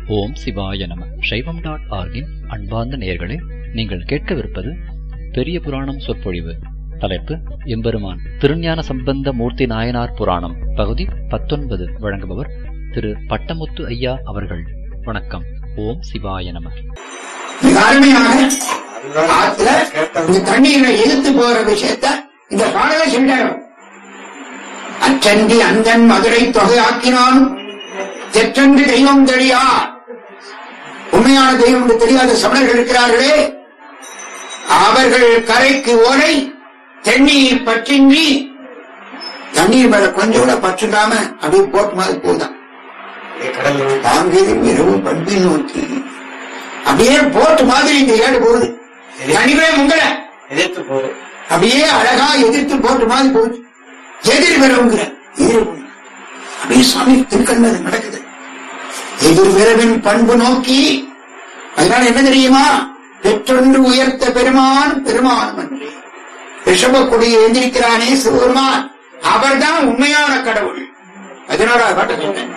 ஓம் சிவாய நம சைவம் டாட் ஆர்கின் அன்பார்ந்த நேயர்களே நீங்கள் கேட்கவிருப்பது பெரிய புராணம் சொற்பொழிவு தலைப்பு எம்பெருமான் திருஞான சம்பந்த மூர்த்தி நாயனார் புராணம் பகுதி பத்தொன்பது வழங்குபவர் திரு பட்டமுத்து ஐயா அவர்கள் வணக்கம் ஓம் சிவாய நம மிக அருமையாக ஆத்துல இந்த தண்ணீரை இழுத்து போற விஷயத்த இந்த பாடலை சொல்றாரு அச்சந்தி அந்தன் மதுரை தொகையாக்கினான் தெற்றன்று தெய்வம் தெரியா உண்மையான தெய்வம் என்று தெரியாத சமணர்கள் இருக்கிறார்களே அவர்கள் கரைக்கு ஓலை தண்ணீர் பற்றின்றி தண்ணீர் மேல கொஞ்சம் கூட பற்றுடாம அப்படியே போட்டு மாதிரி போதான் தாங்கியதும் இரவு பண்பை நோக்கி அப்படியே போட்டு மாதிரி இந்த ஏடு போகுது தனிவே முங்கல எதிர்த்து போகுது அப்படியே அழகா எதிர்த்து போட்டு மாதிரி போகுது எதிர் விரவுங்கிற எதிர் விரவு. அப்படியே சுவாமி திருக்கண்ணது நடக்குது எதிர் விரவின் பண்பு நோக்கி அதனால என்ன தெரியுமா பெற்றொன்று உயர்த்த பெருமான் பெருமான் என்று ரிஷப கொடியை எந்திரிக்கிறானே சிவபெருமான் அவர்தான் உண்மையான கடவுள் பதினோராவது பாட்டு சொன்னேன்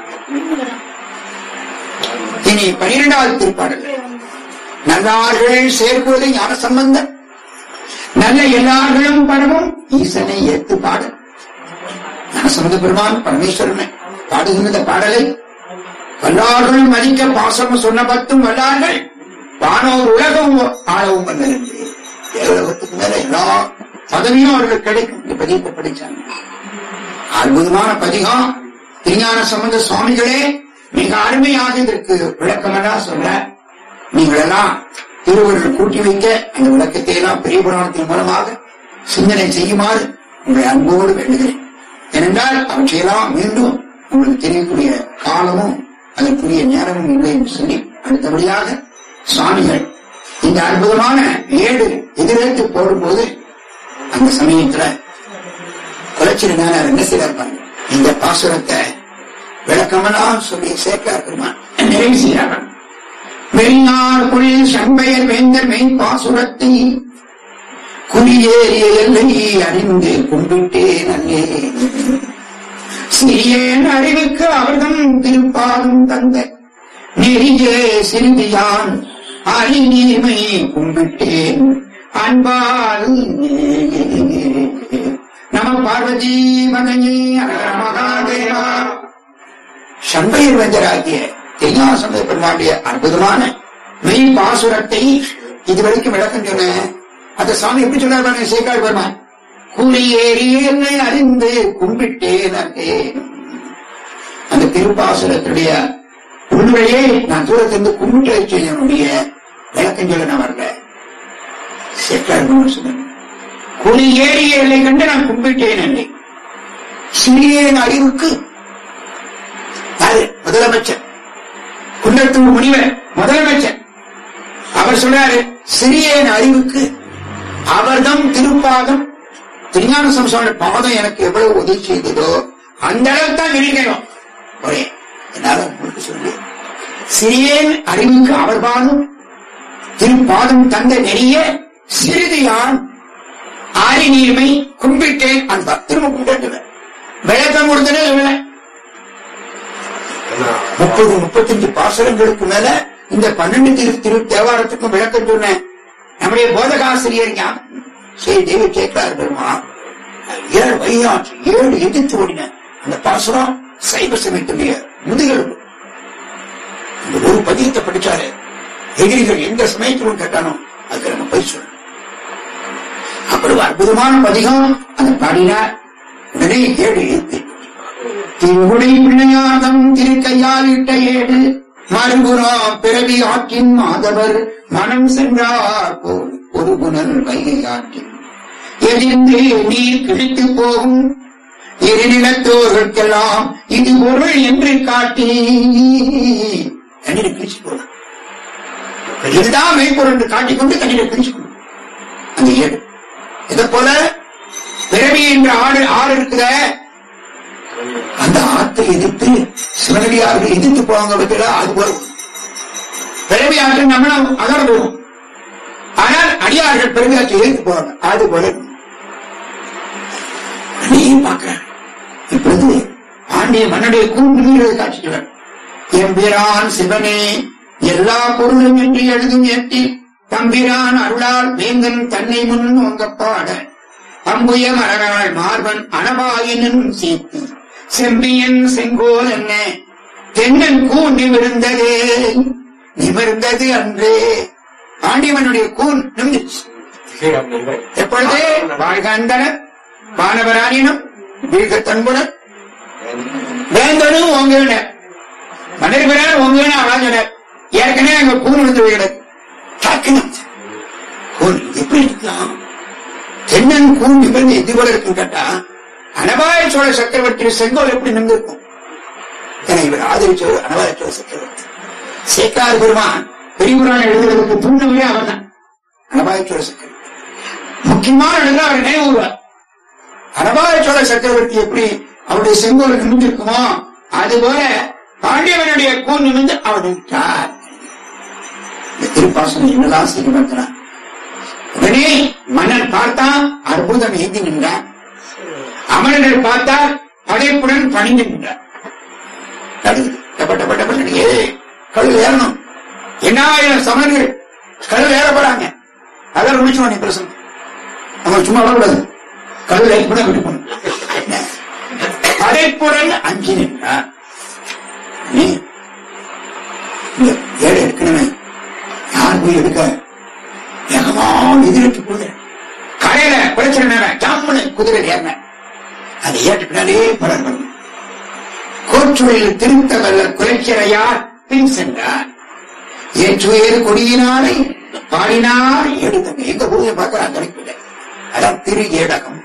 இனி பனிரெண்டாவது திருப்பாடல் நல்லார்கள் சேர்க்குவது ஞான சம்பந்தம் நல்ல எல்லார்களும் பரவும் ஈசனை ஏத்து பாடல் ஞானசம்பந்த பெருமான் பரமேஸ்வரனை பாடுகின்ற பாடலை வல்லார்கள் மதிக்க பாசம் சொன்ன பத்தும் வல்லார்கள் வானோர் உலகம் ஆளவும் வந்தது தேவலோகத்துக்கு மேல எல்லா பதவியும் அவர்கள் கிடைக்கும் இந்த பதியத்தை படிச்சாங்க அற்புதமான பதிகம் திருஞான சம்பந்த சுவாமிகளே மிக அருமையாக இதற்கு விளக்கமெல்லாம் சொல்ல நீங்கள் எல்லாம் திருவள்ளுவர் கூட்டி வைக்க அந்த விளக்கத்தை எல்லாம் பெரிய புராணத்தின் மூலமாக சிந்தனை செய்யுமாறு உங்களை அன்போடு வேண்டுகிறேன் ஏனென்றால் அவற்றையெல்லாம் மீண்டும் உங்களுக்கு தெரியக்கூடிய காலமும் அதற்குரிய நேரமும் இல்லை என்று சொல்லி அடுத்தபடியாக சுவாமிகள் இந்த அற்புதமான ஏடு எதிரேற்று போடும்போது அந்த சமயத்துல குலச்சிரி நாயனார் என்ன செய்தார் பாருங்க இந்த பாசுரத்தை விளக்கமெல்லாம் சொல்லி சேர்க்கார் பெருமான் நிறைவு செய்கிறார்கள் மெய்ஞார் குளிர் சண்பையர் வேந்தர் மெய் பாசுரத்தை குடியேறிய எல்லை அறிந்து கும்பிட்டேன் அல்லே சிறியேன் அறிவுக்கு அவர்தம் திருப்பாதும் தந்த நெறியே சிறியான் அறிநீர்மை கும்பிட்டேன் அன்பால் நம பார்வதி மதையே மகாதேவா சண்பையர் வெஞ்சராகிய தெய்யான சமய பெருமாளுடைய அற்புதமான மெய் பாசுரத்தை இதுவரைக்கும் விளக்கம் சொன்னேன் அந்த சாமி எப்படி சொன்னார் பாருங்க சேக்காடு பெருமான் கூலி ஏறி என்னை அறிந்து கும்பிட்டேன் அன்றேன். அந்த திருப்பாசுரத்துடைய உண்மையே நான் தூரத்திலிருந்து கும்பிட்டு செய்யனுடைய விளக்கம் சொல்ல நான் வரல சேக்காடு பெருமான் சொன்னேன் கூலி ஏறிய எல்லை கண்டு நான் கும்பிட்டேன் என்று சிறியன் அறிவுக்கு யாரு முதலமைச்சர் குன்றத்தூர் முனிவர் முதலமைச்சர் அவர் சொல்றாரு சிறியன் அறிவுக்கு அவர்தம் திருப்பாதம் திருஞான சம்சார பாதம் எனக்கு எவ்வளவு உதவி செய்ததோ அந்த அளவுக்கு தான் நினைக்கணும் ஒரே என்னால உங்களுக்கு சொல்லி சிறியன் அறிவுக்கு அவர் பாதம் திருப்பாதம் தந்த நெறிய சிறிது யான் ஆரி நீர்மை கும்பிட்டேன் அந்த திரும்ப கும்பிட்டு விளக்கம் கொடுத்தனே இல்லை முப்பது முப்பத்தஞ்சு பாசுரங்களுக்கு மேல இந்த பன்னெண்டு திரு திரு தேவாரத்துக்கும் விளக்கம் சொன்னேன் நம்முடைய போதகாசிரியர் ஞாபகம் சரி தேவி கேட்கிறார் பெருமா ஏழு வையாற்று ஏழு எதிர்த்து ஓடின அந்த பாசுரம் சைவ சமயத்துடைய முதுகெலும்பு இந்த ஒரு பதியத்தை படிச்சாரு எதிரிகள் எந்த சமயத்திலும் கேட்டானோ அதுக்கு நம்ம போய் சொல்லணும் அப்படி ஒரு அற்புதமான பதிகம் அதை பாடினார் உடனே ஏழு எழுத்து திருவுடை பிள்ளையாதம் திருக்கையால் இட்ட ஏடு மறுபுறம் பிறவி ஆற்றின் மாதவர் மனம் சென்றார் போல் ஒரு புனல் வைகை ஆற்றின் எதிர்ந்து நீர் கிழித்து போகும் இரு நிலத்தோர்களுக்கெல்லாம் இது பொருள் என்று காட்டி தண்ணீரை பிரிச்சு போகும் இதுதான் மெய்ப்பொருள் என்று காட்டிக்கொண்டு தண்ணீரை பிரிச்சு கொள்ளும் அந்த ஏடு இதை போல பிறவி என்ற ஆடு ஆடு இருக்கிற அந்த ஆற்றை எதிர்த்து சிவனடியார்கள் எதிர்த்து போவாங்க பார்த்தீங்களா அது போல பிறவி ஆற்றை நம்மளும் அகர போவோம் ஆனால் அடியார்கள் பிறவி ஆற்றை எதிர்த்து போவாங்க அது போல நீயும் பார்க்கிறேன் இப்பொழுது பாண்டிய மன்னனுடைய கூண்டு காட்சி சொல்றார் எம்பிரான் சிவனே எல்லா பொருளும் என்று எழுதும் ஏற்றில் தம்பிரான் அருளால் வேங்கன் தன்னை முன் ஓங்கப்பாட அம்புய மலராள் மார்பன் அனபாயினும் சீத்தி செம்பியன் செங்கோல் என்ன தென்னன் கூன் நிமிர்ந்ததே நிமிர்ந்தது அன்றே ஆண்டிவனுடைய கூன் நிமிர்ந்துச்சு எப்பொழுது வாழ்க அந்தனர் வானவரானினும் வீழ்க தன்புடன் வேந்தனும் ஓங்குவின மனிதபிரான் ஓங்குவின அவாஞ்சனர் ஏற்கனவே அங்க கூன் விழுந்து விடுகிறது தாக்கினான் கூன் எப்படி இருக்கலாம் தென்னன் கூன் நிமிர்ந்து எது போல இருக்குன்னு கேட்டா அனபாய சோழ சக்கரவர்த்தி செங்கோல் எப்படி நின்றிருக்கும் என இவர் ஆதரிச்சவர் அனபாய சோழ சக்கரவர்த்தி சேக்கார் பெருமான் பெரியபுராணம் எழுதுவதற்கு துண்ணமே அவர் தான் அனபாய சோழ சக்கரவர்த்தி முக்கியமான இடத்துல அவர் நினைவுவார் அனபாய சோழ சக்கரவர்த்தி எப்படி அவருடைய செங்கோல் நிமிர்ந்திருக்குமோ அதுபோல பாண்டியவனுடைய கூன் நிமிர்ந்து அவர் நின்றார் இந்த திருப்பாசனம் என்னதான் செய்யப்படுகிறார் உடனே மன்னர் பார்த்தான் அற்புதம் ஏந்தி நின்றார் அமரர்கள் பார்த்தால் படைப்புடன் பணிந்து நின்றார் நடுங்குது. டப டப டபன்னு ஏ கழுவு ஏறணும் என்ன ஆயிரம் சமணர்கள் கழுவு ஏற போறாங்க அதெல்லாம் முடிச்சுவோம் நீ பிரசங்க நம்ம சும்மா வரக்கூடாது கழுவு ஏறி கூட விட்டு போகணும் படைப்புடன் அஞ்சு நின்றார் நீ இந்த ஏழை இருக்கணுமே யார் போய் எடுக்க வேகமா எதிர்த்து போகுது கரையில பிரச்சனை நேரம் ஜாமுன்னு குதிரை ஏறின அதை ஏற்றுக்கினாலே பலர் வரும் கோற்றுவையில் திருத்த வல்ல குறைச்சிறையார் பின் சென்றார் ஏற்றுயர் கொடியினாரை பாடினார் எடுத்த எங்க பூஜை பார்க்கிறான் கிடைக்கல அதான் திரு ஏடகம்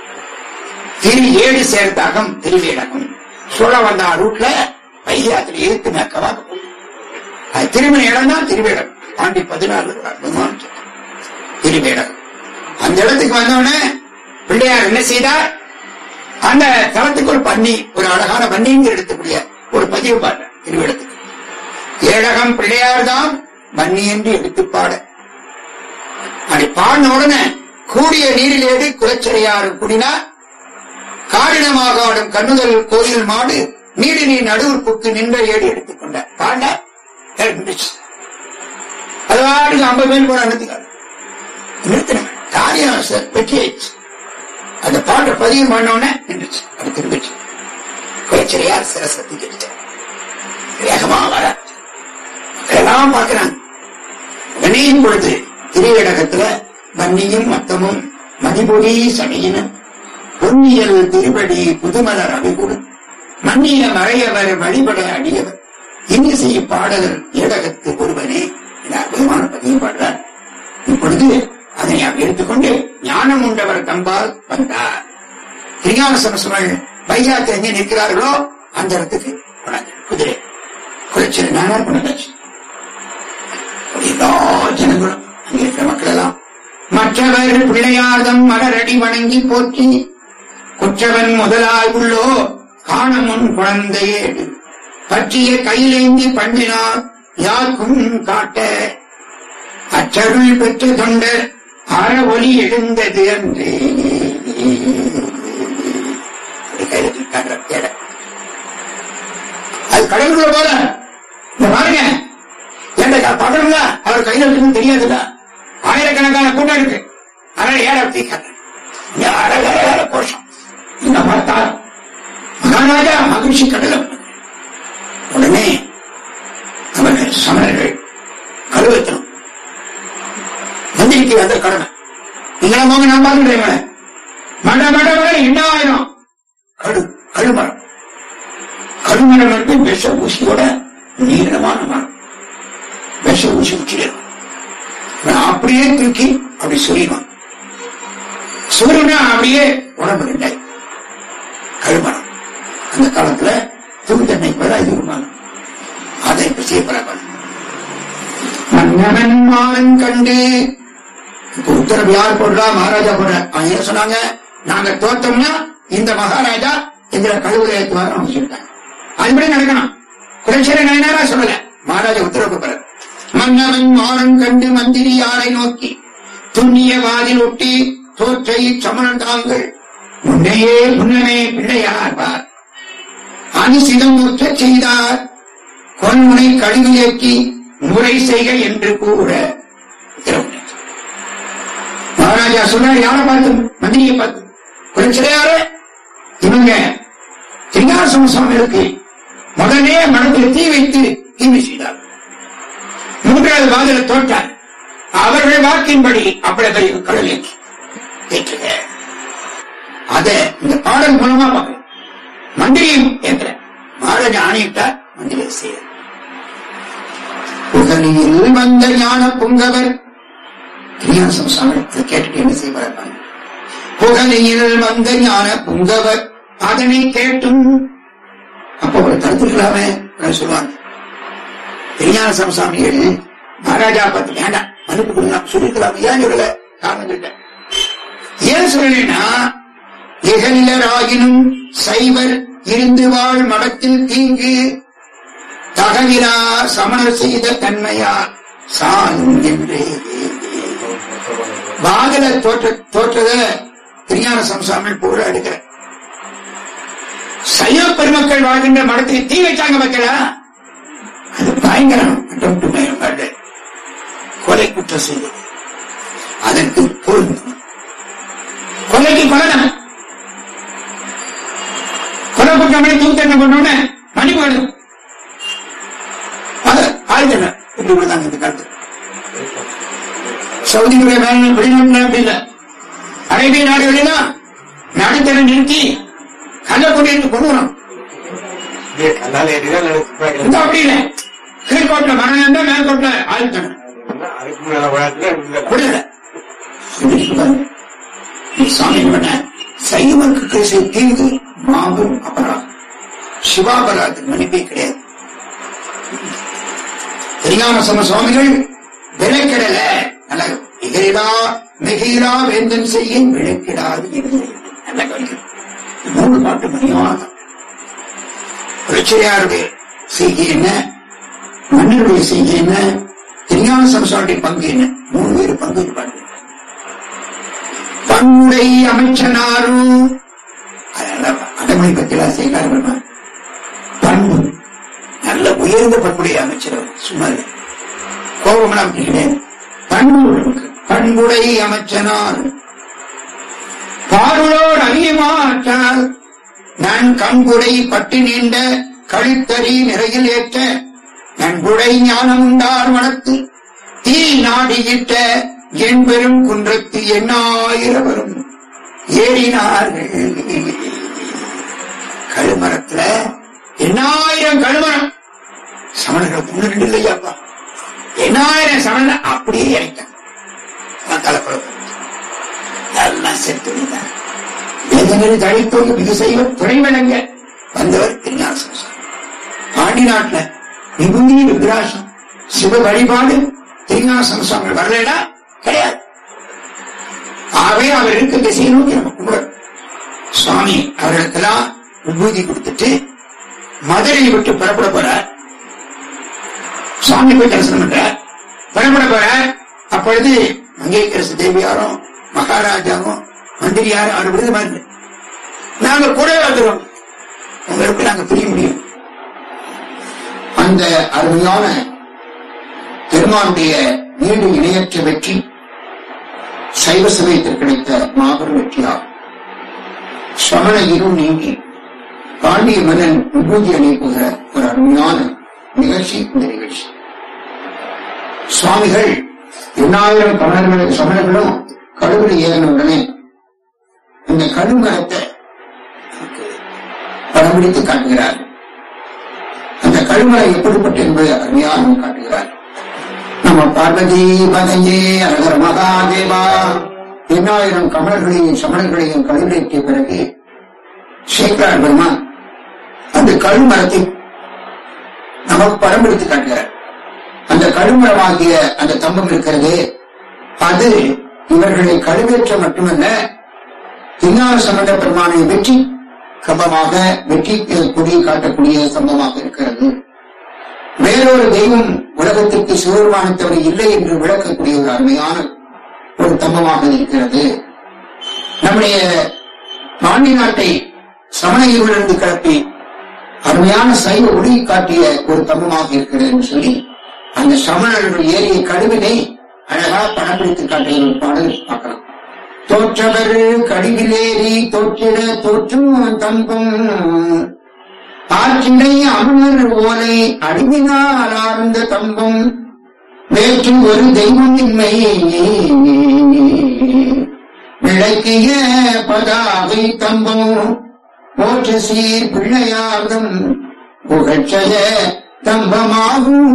திரு ஏடு சேர்த்தாகம் திருவேடகம் சோழ வந்தா ரூட்ல வைகாத்துல இருக்கு மேற்கவா அது திருமண இடம் தான் திருவேடம் பாண்டி பதினாறு அற்புதமான இடம். திருவேடம் அந்த இடத்துக்கு வந்தோடனே பிள்ளையார் என்ன செய்தார் அந்த தளத்துக்கு ஒரு பன்னி ஒரு அழகான பன்னிங்க எடுத்துக்கூடிய ஒரு பதிவு பாடுற திருவிடத்துக்கு ஏழகம் பிள்ளையார் தான் பன்னி என்று எடுத்து பாட அப்படி பாடின உடனே கூடிய நீரிலேடு குலச்சிறையாறு குடினா காடினமாக ஆடும் கண்ணுதல் கோயில் மாடு நீடு நீ நடுவில் புக்கு நின்ற ஏடு எடுத்துக் கொண்ட பாண்ட நின்றுச்சு அது வாட்டுக்கு ஐம்பது பேர் கூட நிறுத்திக்காரு நிறுத்தின காரியம் சார் வெற்றி ஆயிடுச்சு அந்த பாட்டை பதிவு பண்ணோடனே நின்றுச்சு அது திரும்பிச்சு குலச்சிறையார் சிரசத்தி கிடைச்சார் வேகமா வர எல்லாம் பார்க்கிறாங்க உடனேயும் பொழுது திரையடகத்துல வன்னியும் மத்தமும் மதிபொடி சனியினும் பொன்னியல் திருவடி புதுமலர் அபிகுடு மன்னிய மறையவர் வழிபட அடியவர் இன்னிசை பாடகர் ஏடகத்து ஒருவனே என அற்புதமான பதிவு பாடுறார் இப்பொழுது அதனை அவர் எடுத்துக்கொண்டு ஞானம் உண்டவர் கம்பால் வந்தார் திருஞான சமசுமல் வைஜாத்தில் எங்கே நிற்கிறார்களோ அந்த இடத்துக்கு போனாங்க குதிரை குறைச்சல் நானார் பண்ணாச்சு எல்லா ஜனங்களும் அங்கே இருக்கிற மக்கள் எல்லாம் மற்றவர் பிள்ளையார்தம் மலரடி வணங்கி போற்றி குற்றவன் முதலாய் உள்ளோ காண முன் குழந்தையேடு பற்றிய கையிலேந்தி பண்ணினார் யாருக்கும் காட்ட அச்சருள் பெற்று கொண்ட அற ஒலி எழுந்தது அன்றே அப்படி கையில தூக்கிட்டாங்க தேட. அது கடலுக்குள்ள போல இந்த பாருங்க ஏண்டா பகலுங்க அவர் கையில இருக்குன்னு தெரியாதுல்ல ஆயிரக்கணக்கான கூட்டம் இருக்கு அதனால ஏற தீக்காங்க இங்க அழகான கோஷம் இங்க பார்த்தா மகாராஜா மகிழ்ச்சி கடலம் உடனே அவர்கள் சமணர்கள் கழுவத்தணும் மந்திரிக்கு வந்த கடமை நீங்களா போங்க நான் பார்க்கின்றேன் இவனை மட மட மட என்ன ஆயிரும் கடு கழுமரம் கழுமரம் இருக்கு விஷ ஊசியோட நீளமான மரம் விஷ ஊசி உச்சிடும் இவன் அப்படியே தூக்கி அப்படி சொல்லிடுவான் சூரியனா அப்படியே உடம்பு இல்லை கழுமரம் அந்த காலத்துல தூள் தண்ணை கூட இது விமானம் அதை இப்ப செய்யப்படாமல் மன்னவன் மாறன் கண்டு இப்ப உத்தரவு யார் போடுறா மகாராஜா போடுற அவன் என்ன சொன்னாங்க நாங்க தோத்தோம்னா இந்த மகாராஜா எங்களை கழுவுல ஏற்றுவார் அவங்க சொல்லிட்டாங்க அதுபடி நடக்கணும் குலசேர நயனாரா சொல்லல மகாராஜா உத்தரவு போற மன்னவன் மாறன் கண்டு மந்திரி யாரை நோக்கி துண்ணிய வாதில் ஒட்டி தோற்றை சமணன் தாங்கள் முன்னையே முன்னமே பிள்ளையார் பார் அனுசிதம் முற்றச் செய்தார் கொன்முனை கழிவியக்கி முறை செய்க என்று கூற உத்தரவிட்டார். மகாராஜா சொன்னார் யாரை பார்த்து மந்திரியை பார்த்து குறைச்சலையாரு இவங்க திரிகாசம சுவாமிகளுக்கு முதலே மனத்தில் தீ வைத்து தீமை செய்தார் மூன்றாவது வாதில தோற்றார் அவர்கள் வாக்கின்படி அவ்வளவு கடல் ஏற்றி ஏற்றுக அத இந்த பாடல் மூலமா பார்க்க மந்திரியும் என்ற மகாராஜா ஆணையிட்டார் மந்திரி செய்ய புகழியில் வந்த ஞான புங்கவர் கிரியாசம் சாமத்தை கேட்டுட்டு என்ன செய்வார் பாருங்க. புகழியில் வந்த ஞான புங்கவர் அதனை கேட்டும் அப்போ ஒரு தடுத்துக்கலாமே அப்படின்னு சொல்லுவாங்க திருஞான சமசாமிகள் மகாராஜா பார்த்து வேண்டாம் மனுப்பு கொடுக்கலாம் சொல்லிருக்கலாம் ஏன் சொல்லல காரணம் சொல்லிட்டேன் ஏன் சொல்லலைன்னா இகலிலராகினும் சைவர் இருந்து வாழ் மடத்தில் தீங்கு தகவிலா சமணர் செய்த தன்மையார் சாலும் என்றே பாதல தோற்ற தோற்றத திருஞான சம்சாமல் பூரா எடுக்கிற சைவ பெருமக்கள் வாழ்கின்ற மடத்தில் தீ வச்சாங்க மக்களா அது பயங்கரம் அட்டம் டு மர்டர். கொலை குற்றம் செய்தது அதற்கு பொருந்தும் கொலைக்கு கொலை கொலை குற்றமே தூக்கண்ண பண்ணோன்னு மன்னிப்பு வேணும் அது ஆயுதம் இப்படி விடுதாங்க இந்த காலத்து சவுதியுடைய வேலை வெளிநாட்டுல அப்படி இல்லை அரேபிய நாடுகளெல்லாம் நடுத்தர நிறுத்தி கல்ல கொண்டு இருந்து கொண்டு வரணும் கல்லால ஏறிதான் நடத்துறாங்க இந்த அப்படி இல்லை கீழ்கோட்டில் மரணம் இருந்தா மேற்கோட்டில் ஆயுதம் அதுக்கு மேல வழக்குல இல்ல விடல இப்படி சொல்றாரு. நீ சாமி பண்ண சைவருக்கு பேச தீங்கு மாபெரும் அபராதம் சிவாபராதத்துக்கு மன்னிப்பே கிடையாது திருஞான சம சுவாமிகள் விளக்கிடல நல்ல மிகையிலா மிகையிலா வேந்தன் செய்ய விளக்கிடாது என்று நல்ல கவிஞர் மூணு பாட்டு மணியானது பிரச்சனையாருடைய செய்கை என்ன மன்னருடைய செய்கை என்ன திருஞான சமசாருடைய பங்கு என்ன மூணு பேர் பங்கு பாட்டு பங்குடை அமைச்சனாரும் அதனால அடமணி பத்திலாம் செய்கிறார் பெருமாள். பண்பு நல்ல உயர்ந்த பண்புடைய அமைச்சர் அவர். சும்மா இல்லை. கோபமெல்லாம் அப்படி கிடையாது பண்பு உள்ளவருக்கு. பண்புடை அமைச்சனார் பாருளோர் அதிகமாற்றால் நான் கண்குடை பட்டு நீண்ட கழித்தறி நிறையில் ஏற்ற நன்குடை ஞானம் உண்டார் வளர்த்து தீ நாடியிட்ட என் பெரும் குன்றத்து எண்ணாயிரவரும் ஏறினார்கள் கழுமரத்துல எண்ணாயிரம் கழுமரம் சமணர்கள் முன்னிட்டு இல்லையாப்பா எண்ணாயிரம் சமணன் அப்படியே இறங்கிட்டான் கலப்படம் எல்லாம் செத்து விட்டார் வேதங்களில் தழைத்தோடு மிக செய்வ துணை வழங்க வந்தவர் திருஞான பாண்டி நாட்டுல விபூதி ருத்ராசம் சிவ வழிபாடு திருஞான சமஸ்வாமிகள் வரலடா கிடையாது ஆகவே அவர் இருக்க திசையை நோக்கி நம்ம கும்பிடணும் சுவாமி அவர்களுக்கெல்லாம் விபூதி கொடுத்துட்டு மதுரையை விட்டு புறப்பட போறார் சுவாமி போய் தரிசனம் பண்றார் புறப்பட போறார் அப்பொழுது மங்கேக்கரசு தேவியாரும் மகாராஜாவும் மந்திரியாரும் அவர் விருது மாதிரி நாங்க கூட வந்துடும் உங்களுக்கு நாங்க பிரிய முடியும் அந்த அருமையான பெருமானுடைய வீடு இணையற்ற வெற்றி சைவ சமயத்தில் கிடைத்த மாபெரும் வெற்றியாகும் சமண இருள் நீங்கி பாண்டிய மன்னன் விபூதி அளிப்புகிற ஒரு அருமையான நிகழ்ச்சி இந்த நிகழ்ச்சி சுவாமிகள் எண்ணாயிரம் பன்னெண்டு சமணர்களும் கடுகுடி ஏறின உடனே இந்த கழுமரத்தை படம் பிடித்து காட்டுகிறார் அந்த கழுமரம் எப்படிப்பட்ட என்பதை அருமையாக காட்டுகிறார் நம்ம பார்வதி பதையே அழகர் மகாதேவா எண்ணாயிரம் கமலர்களையும் சமணர்களையும் கழுவிலேற்றிய பிறகு சேகரார் பெருமான் அந்த கழுமரத்தை நமக்கு படம் பிடித்து காட்டுகிறார் அந்த கழுமரமாகிய அந்த தம்பம் இருக்கிறது அது இவர்களை கழுவேற்ற மட்டுமல்ல விஞ்ஞான சம்பந்த பெருமானை வெற்றி கம்பமாக வெற்றி கொடி காட்டக்கூடிய சம்பவமாக இருக்கிறது வேறொரு தெய்வம் உலகத்திற்கு சிவபெருமானத்தவரை இல்லை என்று விளக்கக்கூடிய ஒரு அருமையான ஒரு தம்பமாக இருக்கிறது நம்முடைய பாண்டி நாட்டை சமண இருளிலிருந்து கிளப்பி அருமையான சைவ ஒளி காட்டிய ஒரு தம்பமாக இருக்கிறது என்று சொல்லி அந்த சமணர்கள் ஏறிய கடுவினை அழகா படம் பிடித்து காட்டிய ஒரு பாடல் பார்க்கலாம் தோற்றவர் கடிவிலேறி தோற்றிட தோற்றும் தம்பும் ஆற்றிடை அமர் ஓலை அடிவினால் ஆர்ந்த தம்பும் வேற்று ஒரு தெய்வம் இன்மை விளக்கிய பதாகை தம்பும் போற்று சீர் பிள்ளையார்தம் புகழ்ச்சய தம்பமாகும்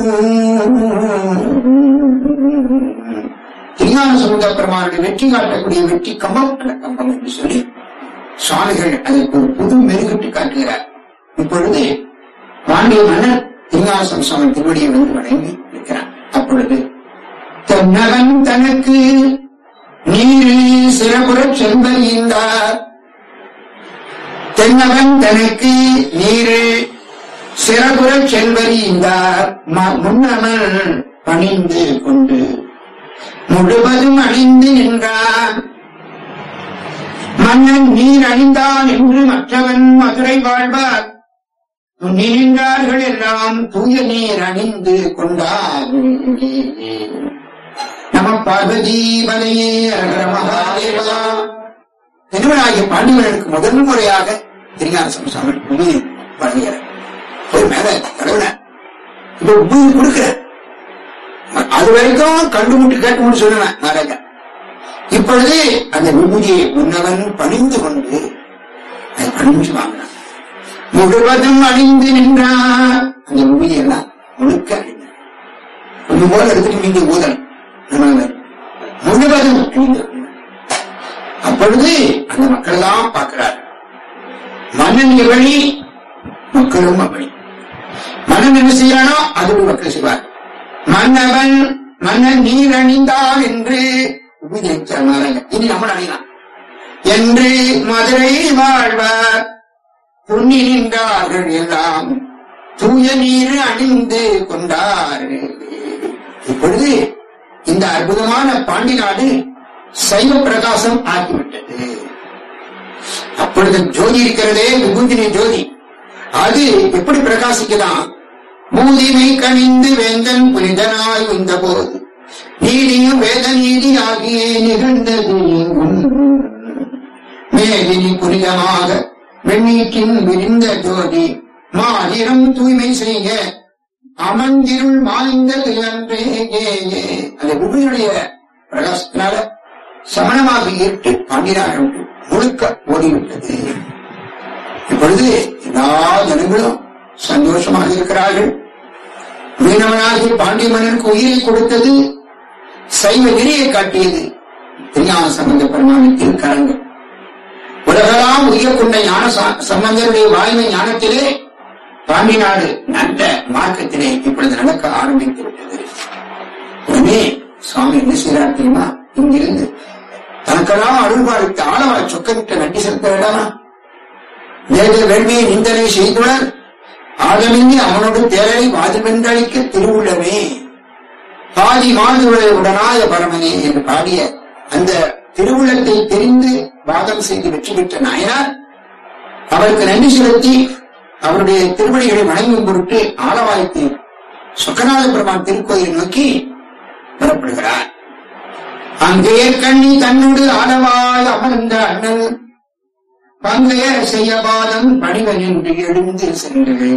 திருஞான சமுத பெருமானுடைய வெற்றி காட்டக்கூடிய வெற்றி கம்பம் அந்த கம்பம் என்று சொல்லி சுவாமிகள் அதற்கு ஒரு புது மெருகிட்டு காட்டுகிறார் இப்பொழுது பாண்டிய மன்னர் திருஞான சுவாமி திருவடியை வந்து வணங்கி இருக்கிறார் அப்பொழுது தென்னவன் தனக்கு நீரில் சிறப்புறச் செல்வறிந்தார் தென்னவன் தனக்கு நீரில் சிறப்புறச் செல்வறிந்தார் ம- முன்னவன் பணிந்து கொண்டு முழுவதும் அணிந்து நின்றான் மன்னன் நீர் அணிந்தான் என்று மற்றவன் மதுரை வாழ்வார் துணி நின்றார்கள் எல்லாம் தூய நீர் அணிந்து கொண்டார் நம பார்வதி வலையே அகர மகாதேவா திருவனாகிய பாண்டியவர்களுக்கு முதல் முறையாக திருஞான சம்சாமி உண்மையை வழங்குகிறார் ஒரு மேல கடவுள இப்ப உண்மையை கொடுக்கிறேன் அது வரைக்கும் கண்டு முட்டு கேட்டு முட்டு சொல்லுவேன் நாராஜா இப்பொழுது அந்த விபூதியை உன்னவன் பணிந்து கொண்டு அதை பணிஞ்சு வாங்கினான் முழுவதும் அணிந்து நின்றார் அந்த விபூதியெல்லாம் முழுக்க அணிந்தார் ஒன்று போல எடுத்துட்டு மீண்டு ஊதல் நம்ம முழுவதும் அணிந்து கொண்டார். அப்பொழுது அந்த மக்கள் எல்லாம் பார்க்கிறார் மன்னன் வழி மக்களும் அப்படி மன்னன் என்ன செய்யறானோ அது மக்கள் செய்வார் மன்னவன் மன்னன் நீர் அணிந்தான் என்று உபதேசித்தார் நாராயணன். இனி நம்ம அணியலாம் என்று மதுரை வாழ்வார் துண்ணி நின்றார்கள் எல்லாம் தூய நீர் அணிந்து கொண்டார் இப்பொழுது இந்த அற்புதமான பாண்டி நாடு சைவ பிரகாசம் ஆகிவிட்டது அப்பொழுது ஜோதி இருக்கிறதே விபூதினி ஜோதி அது எப்படி பிரகாசிக்குதான் பூதிமை கணிந்து வேந்தன் புனிதனாய் வந்த போது நீதியும் வேத நீதி ஆகிய நிகழ்ந்தது எங்கும் மேதினி புனிதமாக வெண்ணீற்றின் விரிந்த ஜோதி மாதிரம் தூய்மை செய்ய அமர்ந்திருள் மாய்ந்தது அன்றே ஏ, ஏ. அந்த விபுடைய பிரகாசத்தினால சமணமாக ஈர்த்து பாண்டியனாக முழுக்க ஓடிவிட்டது இப்பொழுது எல்லா ஜனங்களும் சந்தோஷமாக இருக்கிறார்கள் மீனவனாகி பாண்டிய மன்னனுக்கு உயிரை கொடுத்தது சைவ நெறியை காட்டியது திருஞான சம்பந்த பெருமானின் திருக்கரங்கள் உலகெல்லாம் உயிர் கொண்ட ஞான ச- சம்பந்தருடைய வாய்மை ஞானத்திலே பாண்டி நாடு நல்ல மார்க்கத்திலே இப்பொழுது நடக்க ஆரம்பித்து விட்டது உடனே சுவாமி என்ன செய்யறார் தெரியுமா இங்கிருந்து தனக்கெல்லாம் அருள் பாலித்து ஆளவா சொக்கமிட்ட நன்றி செலுத்த வேண்டாமா வேத வேள்வியை நிந்தனை செய்துடன் ஆதமின்றி அவனோடு தேரலை வாதிவென்றளிக்க திருவுள்ளமே பாதி மாதுரை உடனாய பரமனே என்று பாடிய அந்த திருவுள்ளத்தை தெரிந்து வாதம் செய்து வெற்றி பெற்ற நாயனார் அவருக்கு நன்றி செலுத்தி அவருடைய திருவடிகளை வணங்கும் பொருட்டு ஆலவாய்த்து சொக்கநாத பெருமான் திருக்கோயிலை நோக்கி புறப்படுகிறார் அங்கே கண்ணி தன்னோடு ஆலவாய் அமர்ந்த அண்ணல் பங்கைய செய்ய பாதம் பணிவன் என்று எழுந்து சென்று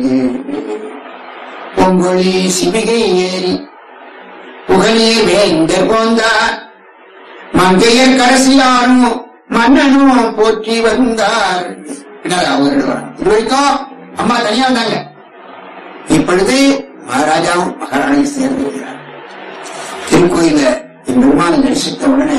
பொங்கொழி சிவிகை ஏறி புகழீர் வேந்தர் போந்தார் மங்கையர் கரசியாரும் மன்னனும் போற்றி வந்தார் பின்னர் அவர்கள் வராங்க. இது வரைக்கும் அம்மா தனியா இருந்தாங்க இப்பொழுது மகாராஜாவும் மகாராணியும் சேர்ந்து விடுகிறார் திருக்கோயில பெருமான தரிசித்த உடனே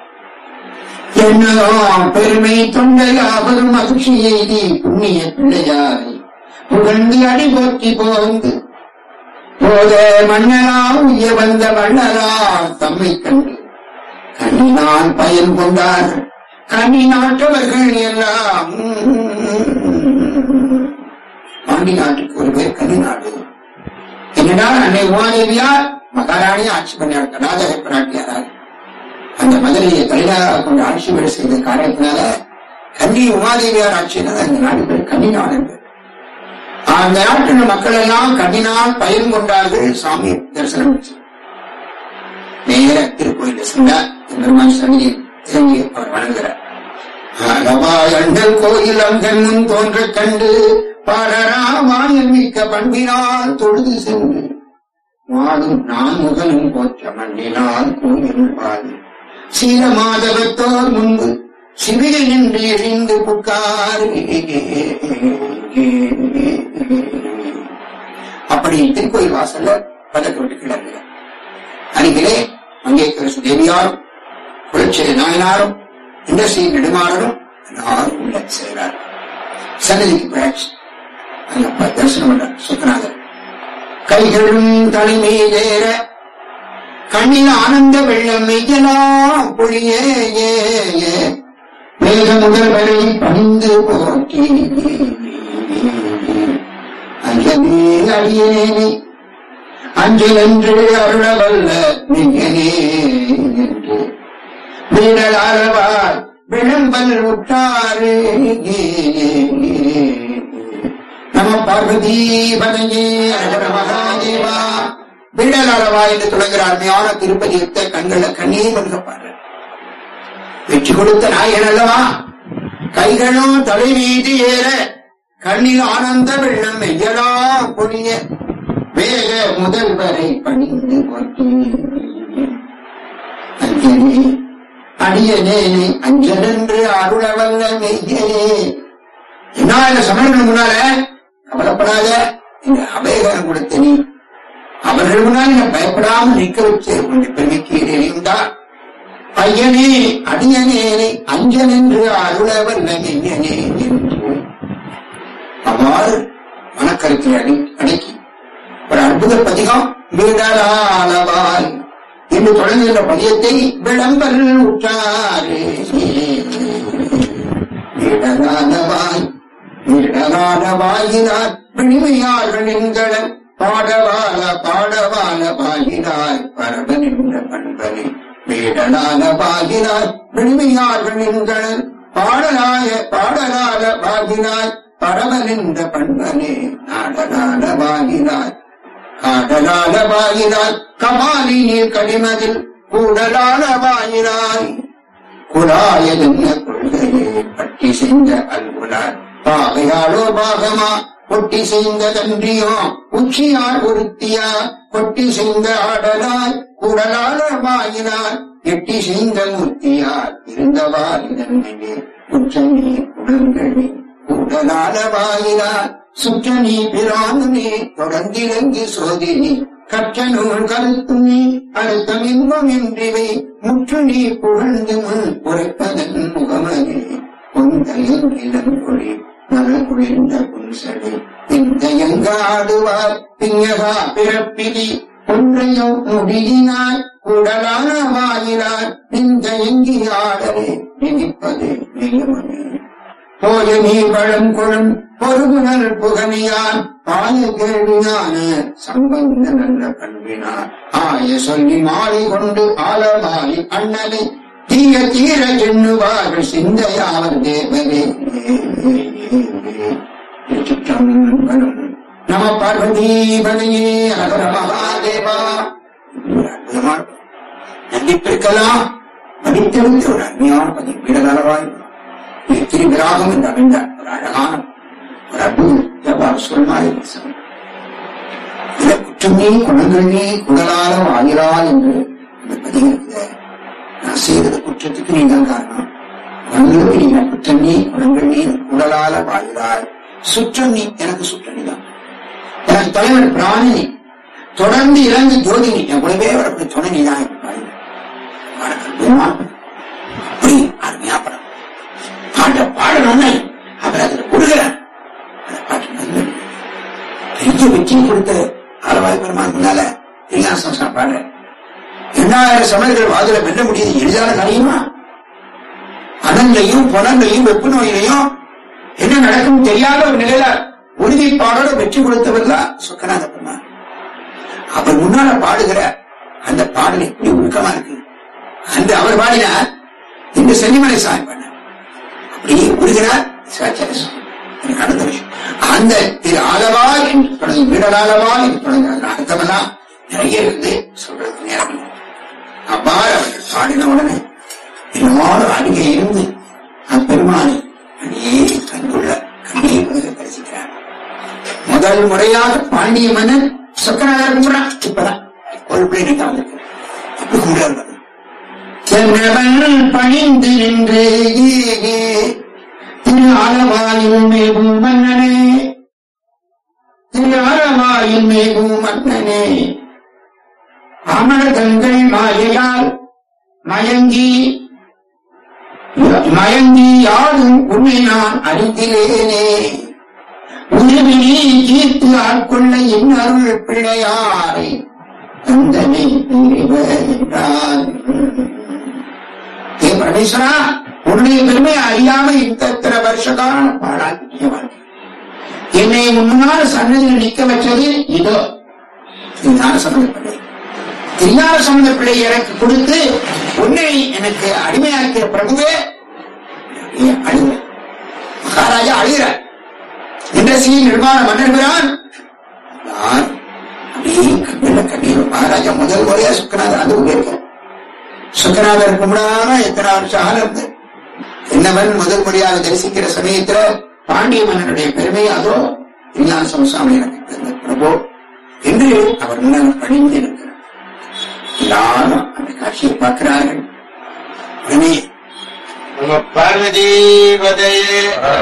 என்னோ பெருமை தொண்டையாவதும் மகிழ்ச்சி எய்தி புண்ணிய பிள்ளையாரை புகழ்ந்து அடி போற்றி போந்து போத மன்னராம் உய வந்த வள்ளலா தம்மை கண்டு கண்ணினால் பயன் கொண்டார் கண்ணி நாட்டவர்கள் எல்லாம் பாண்டி நாட்டுக்கு ஒரு பேர் கன்னி நாடு என்னடா அன்னை உமாதேவியார் மகாராணி ஆட்சி பண்ணார் கர்நாடக பிராட்டியாரால் அந்த மதுரையை தலைநகராக கொண்டு ஆட்சி வேலை செய்த காரணத்தினால கன்னி உமாதேவியார் ஆட்சியினால அந்த நாடு பேர் கன்னி நாடு என்று. அந்த நாட்டில் மக்கள் எல்லாம் கண்ணினால் பயன் கொண்டார்கள் சாமி தரிசனம் நேர திருக்கோயில் சென்றார் பெருமான் சன்னதி இறங்கி அவர் வணங்குகிறார் ஆலவாய் அண்ணல் கோயில் அங்கன் முன் தோன்ற கண்டு பாடராமாயன் மிக்க பண்பினால் தொழுது சென்று வாழும் நான் முகனும் போற்ற மண்ணினால் கோயில் பாடு சீர மாதவத்தோர் முன்பு சிவிகை நின்று எரிந்து புக்கார் அப்படி திருக்கோயில் வாசல்ல பதக்க விட்டு கிடந்தார் அருகிலே மங்கேஸ்வர தேவியாரும் புரட்சி நாயனாரும் இண்டஸ்ரீ நெடுமாறரும் எல்லாரும் உள்ள செய்கிறார் சன்னதிக்கு போயாச்சு அங்க தரிசனம் பண்றார் சுத்தநாதர் கைகளும் தலைமீதேற கண்ணில் ஆனந்த வெள்ளம் மெய்யலாம் பொழியே ஏ ஏ வேத முதல் வரை பணிந்து போற்றி அஞ்சனே அடியேனே அஞ்சல் என்று அருளவல்ல நெஞ்சனே என்று வீரலாரவார் விளம்பல் உற்றாரே நம பார்வதி பதங்கே அழகர மகாதேவா வீரலாரவா என்று தொடங்குற அருமையான திருப்பதி யுத்த கண்கள கண்ணீர் மல்கப்பாரு வெற்றி கொடுத்த நாயகன் அல்லவா கைகளும் தலை மீது ஏற கண்ணில் ஆனந்த வெள்ளம் மெய்யலா பொழிய வேக முதல் வரை பணிந்து போற்றி அஞ்சனே அடியனேனே அஞ்சலென்று அருளவல்ல மெய்யனே என்ன இந்த சமயங்கள் முன்னால கவலைப்படாத இந்த அபயகரம் கொடுத்த நீ அவர்கள் முன்னால் என்ன பயப்படாமல் நிற்க வச்சு உன்னை பெருமைக்கு எறியுண்டா பையனே அடியனேனே அஞ்சனென்று அருளவல்ல மெய்யனே என்று அவ்வாறு மனக்கருத்தை அடி அடக்கி ஒரு அற்புத பதிகம் வீடலாளவாய் என்று தொடங்குகின்ற பதியத்தை விளம்பல் உற்றாரே வீடலாளவாய் வீடலாளவாயினார் பிணிமையார்கள் எங்களன் பாடவால பாடவால பாயினாய் பரபனின்ற பண்பனே வீடலால பாகினாய் விடுமையார்கள் எங்களன் பாடலாய பாடலால பாகினாய் பரவனின்ற பண்பனே நாடலால பாகினாய் காடலால வாயினாய் கமாலி நீர் கடிமதில் கூடலால வாயினாய் குழாயதென்ன கொள்கையே பட்டி செய்த அல்குலார் பாகையாளோ பாகமா கொட்டி செய்த தன்றியோ உச்சியால் ஒருத்தியா கொட்டி செய்த ஆடலாய் குடலால வாயினார் எட்டி செய்த மூர்த்தியார் இருந்தவாறு நன்மையே குற்றமே குடங்களே கூடலால வாயினார் சுற்றனி பிரானுனே தொடர்ந்திறங்கி சோதினி கற்ற நூல் கருத்து நீ அழுத்தம் இன்பம் என்றிவை முற்று நீ புகழ்ந்து முன் உரைப்பதன் முகமதே பொந்தல் இளங்கொழி நலகுழிந்த புன்சடை இந்த எங்காடுவார் பிங்ககா பிறப்பிலி ஒன்றையோ முடியினார் குடலான வாயினார் இந்த எங்கி ஆடலே நினைப்பது நியமமே போய நீ பழங்குளம் பொறுகுணர் புகனியான் ஆய கேள்வியான சம்பந்த நல்ல பண்பினார் ஆய சொல்லி மாறி கொண்டு ஆலமாறி அண்ணனை தீய தீர எண்ணுவார்கள் சிந்தையாவர் தேவரே சிற்றம்பலம். நம பார்வதி பதையே அகர மகாதேவா ஒரு அற்புதமான நன்றிப்பிருக்கலாம் படித்தெடுத்த ஒரு அருமையான பதி வீடகளவாய் திருவிராகம் என்று அமைந்த ஒரு அழகான ஒரு அற்புத சொல்மாய் இந்த குற்றமே குணங்களே குடலால வாயிலால் என்று இந்த பதிவு நான் செய்தது குற்றத்துக்கு நீ தான் காரணம் குணங்களுக்கு நீ குற்றம் நீ குணங்கள் நீ குடலால வாயிலால் சுற்றம் நீ எனக்கு சுற்றம் நீதான் எனக்கு தலைவர் பிராணி தொடர்ந்து இறந்து ஜோதி நீ என் கூடவே வரக்கூடிய துணை நீ தான் எனக்கு வாழ்வு. உனக்கு அற்புதமா அப்படி அருமையா படம் பாட்ட பாடணும்னு அவர் அதுல கொடுக்கிறார் அந்த பாட்டு நல்லது. பெரிய வெற்றி கொடுத்த ஆலவாய் பெருமான் முன்னால தெரியாத சம்சாரம் பாடுற எண்ணாயிரம் சமயங்கள் வாதில வெல்ல முடியுது எளிதான காரியமா அனங்கையும் புலங்கையும் வெப்பு நோயிலையும் என்ன நடக்கும் தெரியாத ஒரு நிலையில உறுதிப்பாடோட வெற்றி கொடுத்தவர் தான் சொக்கநாத பெருமான் அவர் முன்னால பாடுகிற அந்த பாடல் எப்படி உருக்கமா இருக்கு அந்த அவர் பாடினார் இந்த சென்னிமலை சாமி பண்ண அப்படியே உருகிறார் சிவாச்சாரிய சுவாமி இது நடந்த விஷயம் அந்த திரு ஆலவாய் என்று தொடங்கி விடலாலவாய் என்று தொடங்கி அதன் அர்த்தமெல்லாம் நிறைய இருந்து சொல்றதுக்கு நேரம் இல்லை. அவ்வாறு அவர்கள் பாடின உடனே எல்லாரும் அருகே இருந்து அப்பெருமானை அப்படியே கண்டுள்ள கண்ணீர் மனித தரிசிக்கிறார் முதல் முறையாக பாண்டிய மன்னன் சொக்கநாதர் கும்பிடான் இப்பதான் ஒரு பிள்ளை தான் வந்திருக்கு அப்படி கும்பிடாரு சென்றவன் பணிந்து நின்று திரு ஆலவாயில் மேகும் மன்னனே திரு ஆலவாயில் மேகும் மன்னனே அமரகங்கள் மாயையால் மயங்கி மயங்கி யாரும் உன்னை நான் அறிந்திலேனே உருவினி தீர்த்து ஆட்கொள்ள என் அருள் பிள்ளையாரை தந்தனை என்றார் ஏ பரமேஸ்வரா உன்னுடைய பெருமை அறியாம இத்தனை வருஷ காலம் பாழாக்கிய வாழ்க்கை என்னை முன்னால் சன்னதியில் நிக்க வச்சது இதோ திருஞான சம்பந்த பிள்ளை திருஞான சம்பந்த பிள்ளை எனக்கு கொடுத்து உன்னை எனக்கு அடிமையாக்கிய பிரபுவே நீ அழுக மகாராஜா அழுகிறார் இன்றசியை நிர்மாண மன்னர்கிறான் நான் அப்படியே கண்ணில் கண்ணீர் மகாராஜா முதல் முறையா சுக்கநாதர் அது இருக்க சுக்கநாதர் கும்பிடாம எத்தனை வருஷம் ஆள் இருந்து என்னவன் முதல் முறையாக தரிசிக்கிற சமயத்துல பாண்டிய மன்னனுடைய பெருமை அதோ விஞ்ஞான சமசாமி எனக்கு தந்த பிரபு என்று அவர் முன்னால் பணிந்து இருக்கிறார் எல்லாரும் அந்த காட்சியை பார்க்கிறார்கள் உடனே நம்ம பார்வதி பதையே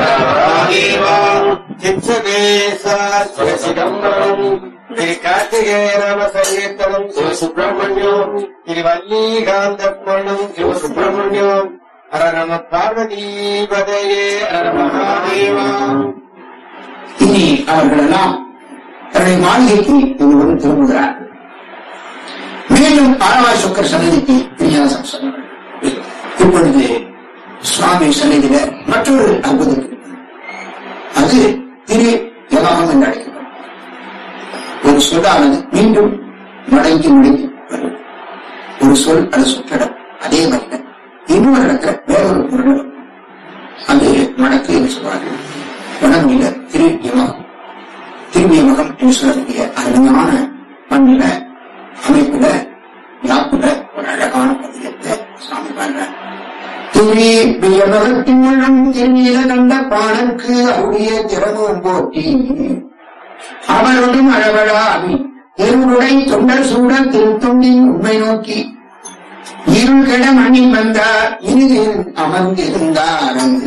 சிதம்பரம் திரு கார்த்திகேய நாம சங்கீர்த்தனம் சிவ சுப்பிரமணியம் திரு வள்ளீகாந்த கோணம் சிவ சுப்பிரமணியம் ஹர நம பார்வதி பதையே ஹர மகாதேவா இனி அவர்கள் எல்லாம் தன்னுடைய மாளிகைக்கு இருவரும் திரும்புகிறார் மீண்டும் ஆரவாய் சுக்கர் சன்னதிக்கு விநியாசம் சொன்னார்கள் இப்பொழுது சுவாமி சன்னதியில மற்றொரு அற்புதம் இருக்கிறது. அது திரு யகாகம் என்று அழைக்கப்படும் ஒரு சொல்லானது மீண்டும் மடங்கி முடங்கி வரும் ஒரு சொல் அது சொற்றடம் அதே மாதிரி இன்னொரு இடத்துல வேறொரு பொருள் அது மடக்கு என்று சொல்வார்கள் வடமொழியில திரு யமகம் திருவியமகம் என்று சொல்லக்கூடிய அருமையான மண்ணில அமைப்புல யாப்புல ஒரு அழகான பதியத்தை சுவாமி பாடுறார் திரு வியமகத்தின் உள்ளம் திருநீல கண்ட பாடற்கு அருடைய திறமும் போட்டி அவருடன் அளவலாவி தெருவுடை தொண்டர் சூட திருத்தொண்டின் உண்மை நோக்கி இருள் கெட மணி வந்தார் இனிதில் அமர்ந்திருந்தார் அங்கு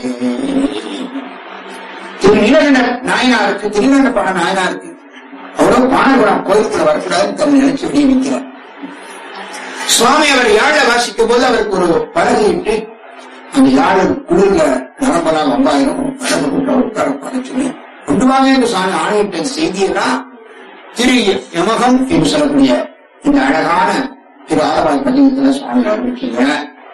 திரு நீலகண்ட நாயனாருக்கு திருநண்ட பாட நாயனாருக்கு அவ்வளவு பானகுடம் கோயிலுக்குள்ள வரக்கூடாதுன்னு தன்னை நினைச்சு வெளியே நிற்கிறார் சுவாமி அவர் யாழ வாசிக்கும் போது அவருக்கு ஒரு பலகை இட்டு அந்த யாழ் குளிர்ல நரம்பெல்லாம் ஒன்றாயிரம் படகு கொண்டு உட்கார உட்கார சொல்லி கொண்டு வாங்க என்று சுவாமி ஆணையிட்ட செய்தியெல்லாம் திரு யமகம் என்று சொல்லக்கூடிய இந்த அழகான திரு ஆலவாய் பதிகத்துல சுவாமி ஆரம்பிக்கீங்க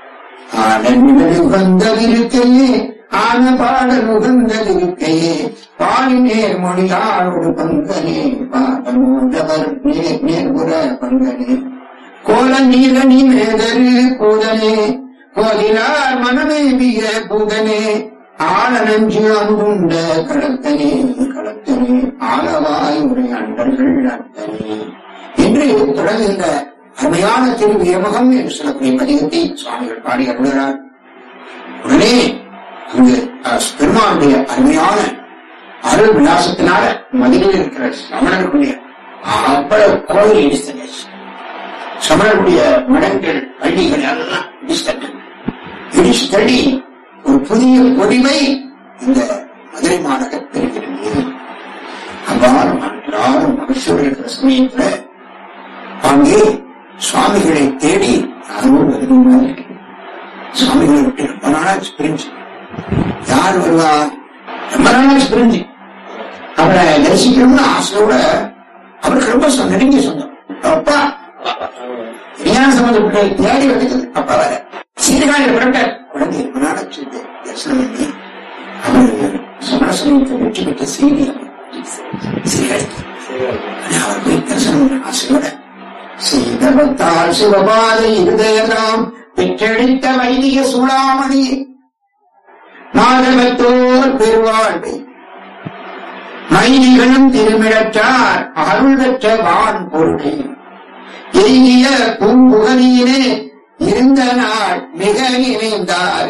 ஆனநிலை உகந்ததிருக்கையே ஆன பாடல் உகந்ததிருக்கையே பாலினேர் மொழியாளோடு பங்கனே பாடமூன்றவர் நேர் நேர்புற பங்கனே கோல நீல நீ மேதரு பூதனே கோதிலார் மனமே மிக பூதனே ஆள நஞ்சு அன்புண்ட கடத்தனே கடத்தனே ஆளவாய் உரை அண்டர்கள் அத்தனே என்று தொடர்கின்ற அருமையான திரு வியமகம் என்று சொல்லக்கூடிய பதிகத்தை சுவாமிகள் பாடி அருள்கிறார் உடனே அங்கு அஹ், பெருமானுடைய அருமையான அருள் விலாசத்தினால மதிலில் இருக்கிற சமணர்களுடைய அவ்வளவு கோயில் இடித்தது சமணர்களுடைய மடங்கள் பள்ளிகள் எல்லாம் இடித்தது இடிச்சு தள்ளி ஒரு புதிய பொடிமை இந்த மதுரை மாநகர் பெறுகிறது அவ்வாறு எல்லாரும் மகிழ்ச்சியோடு இருக்கிற சமயத்துல அங்கே சுவாமிகளை தேடி யாரும் வருகிறார்கள் சுவாமிகளை விட்டு ரொம்ப நாளாச்சு பிரிஞ்சு யார் வருவா ரொம்ப நாளாச்சு பிரிஞ்சு அவரை தரிசிக்கணும்னு ஆசையோட அவருக்கு ரொம்ப சொந்த நெருங்கிய சொந்தம் அப்பா விஞ்ஞான சம்பந்தப்பட்ட தேடி வந்துட்டு அப்பா வர சீர்காழி பிறந்த குழந்தை ரொம்ப நாளாச்சு தரிசனம் பண்ணி அவர் சமரசமயத்தை வெற்றி பெற்ற செய்தி சீர்காழிக்கு ஆனா அவர் போய் தரிசனம் பண்ண ஆசையோட சீதவத்தால் சிவபாத இருதயதாம் பெற்றெடுத்த வைதிக சூடாமணி மாதவத்தோர் பெருவாழ்வை மைனிகளும் திருமிழற்றார் அருள் பெற்ற வான் பொருளை எய்திய பூம்புகனியிலே இருந்த நாள் மிக நினைந்தார்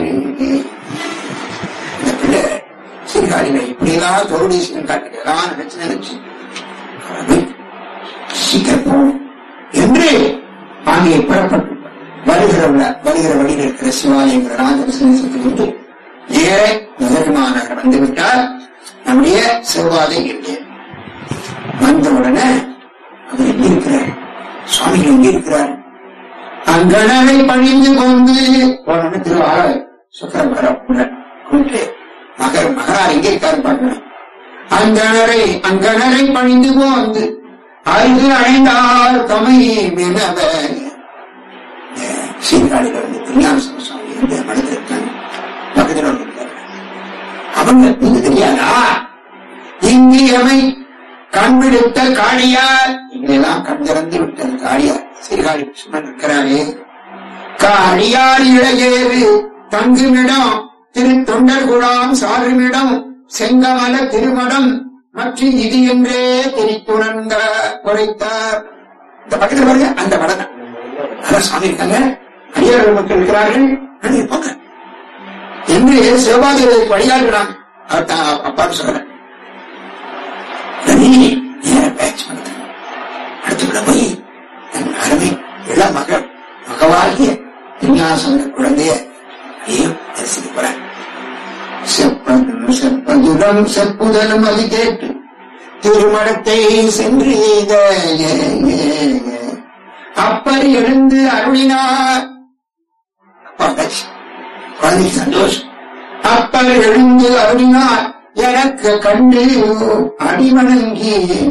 இந்த பிள்ளை சீர்காழியில இப்படியெல்லாம் தொருடீசன் காட்டுகிறான் நினைச்சு நினைச்சு அவனை சீக்கிரம் போகணும் என்று அங்கே புறப்பட்டு வருகிற வ- வருகிற வழியில் இருக்கிற சிவாலயங்கிற ராஜதரிசனத்துக்கு விட்டு நேர நகரமாநகர் வந்துவிட்டால் நம்முடைய செவ்வாதை இல்லை வந்த உடனே அவர் எங்க இருக்கிறார் சுவாமிகள் எங்க இருக்கிறார் அங்கனரை பணிந்து கொண்டு போனோன்னு திருவார சுக்கரம் வர கூப்பிட்டு மகர் மகரார் எங்க இருக்காரு பார்க்கணும் அங்கனரை அங்கனரை பணிந்து போந்து அருகு அடைந்தார் தமை மெனவ சீர்காழியில் வந்து திருஞான சுவாமி இந்த மடத்தில் இருக்காங்க பக்கத்தில் வந்து இருக்காரு. அவங்க இது தெரியாதா இந்தியமை கண்பிடித்த காளியார் இங்கெல்லாம் கண் திறந்து விட்டது காளியார் சீர்காழி சுமன் இருக்கிறாரே காளியார் இளையேறு தங்குமிடம் திரு தொண்டர்குடாம் சாருமிடம் செங்கமல திருமடம் மற்றும் இது என்றே திரித்துணர்ந்த குறைத்தார் இந்த பக்கத்துல பாருங்க அந்த மடம் தான். அதான் சாமி இருக்காங்க அடியார்கள் மக்கள் இருக்கிறார்கள் அங்கே போங்க என்று சிவபாதிகளுக்கு வழிகாட்டுறாங்க அவர் தான் அப்பான்னு சொல்றேன் ரவி நேர பேச்சு பண்ணுறேன் அடுத்துக்குள்ள போய் என் அருமை இள மகள் மகவாகிய விஞ்ஞாசன குழந்தைய ஐயோ தரிசிக்க போறேன் செப்பதும் செப்பதுடம் செப்புதலும் அது கேட்டு திருமணத்தை சென்று எய்த ஏ, ஏ, ஏ. அப்பர் எழுந்து அருளினார் அப்பா பேச்சு. குழந்தைக்கு சந்தோஷம் அப்பர் எழுந்து அருளினார் எனக்கு கண்டு அடிவணங்கி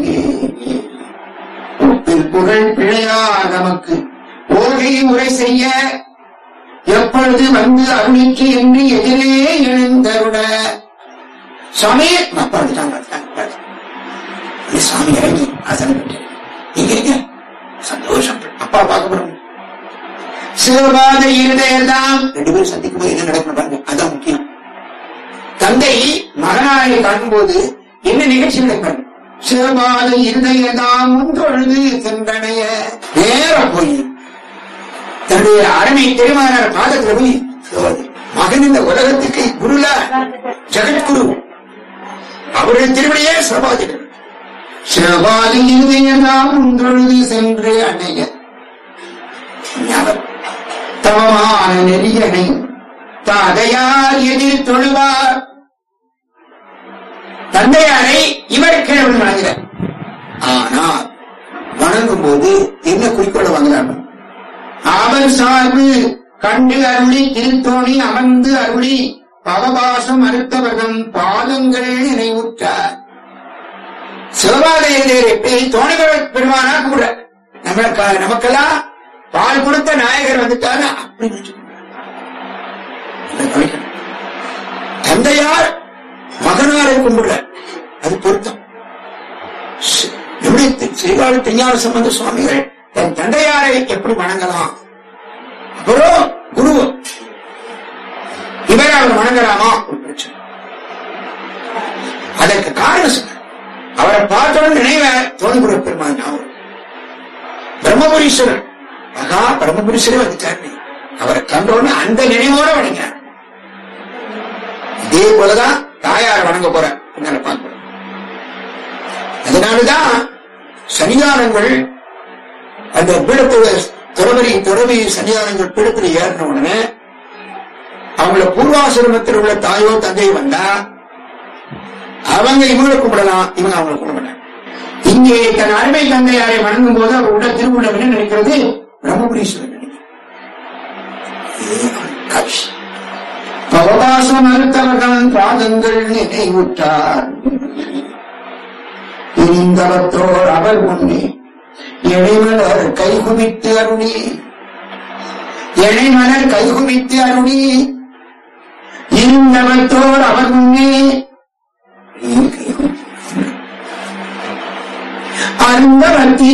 உப்பில் புகழ் பிழையா நமக்கு ஓகை உரை செய்ய எப்பொழுது வந்து அருளிக்கு என்று எதிரே எழுந்தருட சுவாமி அப்பா வந்துட்டாங்க சாமி இறங்கி ஆசனம் பெற்று நீங்க இருக்க சந்தோஷம் அப்பா பார்க்க போறோம் சிவபாத இருதையெல்லாம் ரெண்டு பேரும் சந்திக்கும் போது என்ன நடக்கணும் பாருங்க அதான் முக்கியம் தந்தை மகனாரை காணும்போது என்ன நிகழ்ச்சி நடக்கிறது சிவபாத இருதையெல்லாம் முன்றொழுது சென்றனைய நேர போய் தன்னுடைய அருமை திருமணர் பாதத்துல போய் சிவபாதி, மகன் இந்த உலகத்துக்கு குருல ஜெகத்குரு அவருடைய திருமணியே சிவபாதிகள் சிவபாதி இருதையெல்லாம் முன்றொழுது சென்று அணைய ஞாபகம் தவமான நெறியனை ததையார் எதிர் தொழுவார் தந்தையாரை இவர் கீழே விழுந்து வணங்குகிறார் ஆனால் வணங்கும் போது என்ன குறிக்கோளை வாங்குறாங்க அவர் சார்பு கண்டு அருளி திருத்தோணி அமர்ந்து அருளி பவபாசம் அறுத்தவர்தம் பாதங்கள் நினைவுற்றார் சிவபாதையர் எப்படி தோணிகள் பெருமானா கூட நமக்கு நமக்கெல்லாம் பால் கொடுத்த நாயகர் வந்துட்டாரு அப்படி நினைச்சுக்கணும். இதை கவனிக்கணும். தந்தையார் மகனாரை கும்பிடுற அது பொருத்தம் சி- நம்முடைய தி- ஸ்ரீகாழி திருஞான சம்பந்த சுவாமிகள் தன் தந்தையாரை எப்படி வணங்கலாம் அப்புறம் குரு இவரை அவர் வணங்கலாமா ஒரு பிரச்சனை அதற்கு காரணம் சொன்ன அவரை பார்த்தவுடன் நினைவ தோணிபுர பெருமான் ஞாபகம் பிரம்மபுரீஸ்வரர் மகா பிரம்மபுரீஸ்வரர் வந்துட்டாரு அவரை கண்டோன்னு அந்த நினைவோட வணங்க இதே போலதான் தாயார் வணங்க போற பின்னால பார்க்கிறோம் அதனாலதான் சன்னிதானங்கள் அந்த பீடத்துல துறவரி துறவி சன்னிதானங்கள் பீடத்துல ஏறின உடனே அவங்கள பூர்வாசிரமத்தில் உள்ள தாயோ தந்தையோ வந்தா அவங்க இவங்களை கும்பிடலாம் இவங்க அவங்களை கும்பிடலாம் இங்கே தன் அருமை தந்தையாரை வணங்கும் போது அவர் உள்ள திருவுள்ளம் என்ன நினைக்கிறது பிரம்மபுரீஸ்வரன் நினைக்கிறது இதுதான் காட்சி பவபாசம் அறுத்தவர்கள் பாதங்கள் நினைவுற்றார் இனிந்தவத்தோர் அவர் முன்னே இணைமலர் கைகுவித்து அருணி இணைமலர் கைகுவித்து அருணி இருந்தவத்தோர் அவர் முன்னே அருந்தவர்த்தி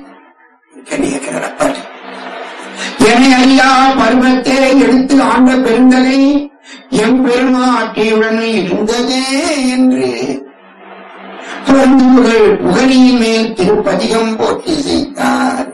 பாட்டு என்னை அறியா பருவத்தை எடுத்து ஆண்ட பெருந்தகை எம் பெருமாட்டியுடன் இருந்ததே என்று தொடர்ந்து புகழ் புகழியின் மேல் திருப்பதிகம் போற்றி செய்தார்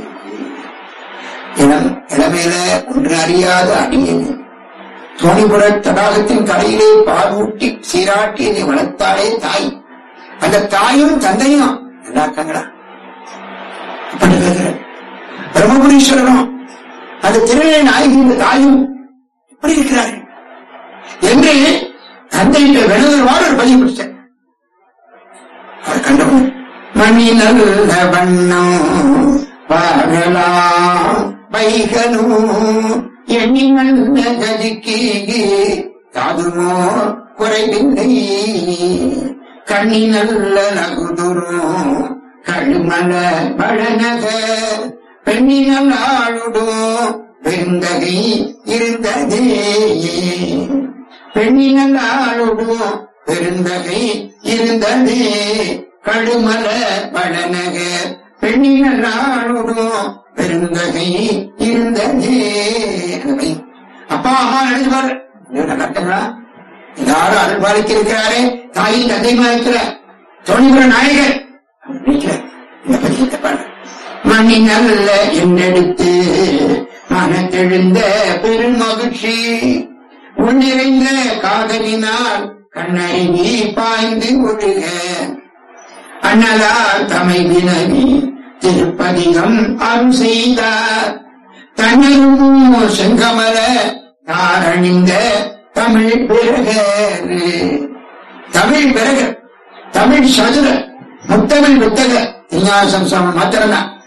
இளம் இளமையில ஒன்று அறியாத அடியேன் தோணிபுர தடாகத்தின் கரையிலே பாலூட்டி சீராட்டி என்னை வளர்த்தாளே தாய் அந்த தாயும் தந்தையும் நல்லா இருக்காங்களா அப்படி கேட்கிறேன் பிரம்மபுரீஸ்வரனும் அந்த திருநிலை நாயகி இந்த தாயும் எப்படி இருக்கிறார்கள் என்று தந்தையிட்ட வினதர்வாடு ஒரு பதிவு பிடிச்சேன் அவர் கண்டவன் மணி நல்ல வண்ணம் வாழலாம் வைகனும் எண்ணி நல்ல கதிக்கு காதுமோ குறைவில்லை கண்ணி நல்ல நகுதுரும் கழுமல பழநக பெண்ணினல் ஆளுடும் பெருந்தகை இருந்ததே பெண்ணினல் ஆளுடும் பெருந்தகை இருந்ததே கழுமல பழநக பெண்ணினல் ஆளுடும் பெருந்தகை இருந்ததே அப்பா அம்மா நினைச்சு பாரு நல்லா இருக்காங்களா எல்லாரும் அருள் பாலிக்க இருக்கிறாரே தாயின் தந்தைமா இருக்கிற தோணிபுர நாயகர் நினைக்கிறார் இந்த பதியத்தை பாரு மணி நல்ல என்னெடுத்து மனத்தெழுந்த பெருமகிழ்ச்சி உன்னிறைந்த காதலினால் கண்ணருகி பாய்ந்து ஒழுக அண்ணலார் தமை வினவி திருப்பதிகம் அருள் செய்தார் தன்னரும் செங்கமல தாரணிந்த தமிழ் பிறகர் தமிழ் பிறகர் தமிழ் சதுர முத்தமிழ் புத்தக விஞ்ஞான சம்சம் மாத்திரம்தான்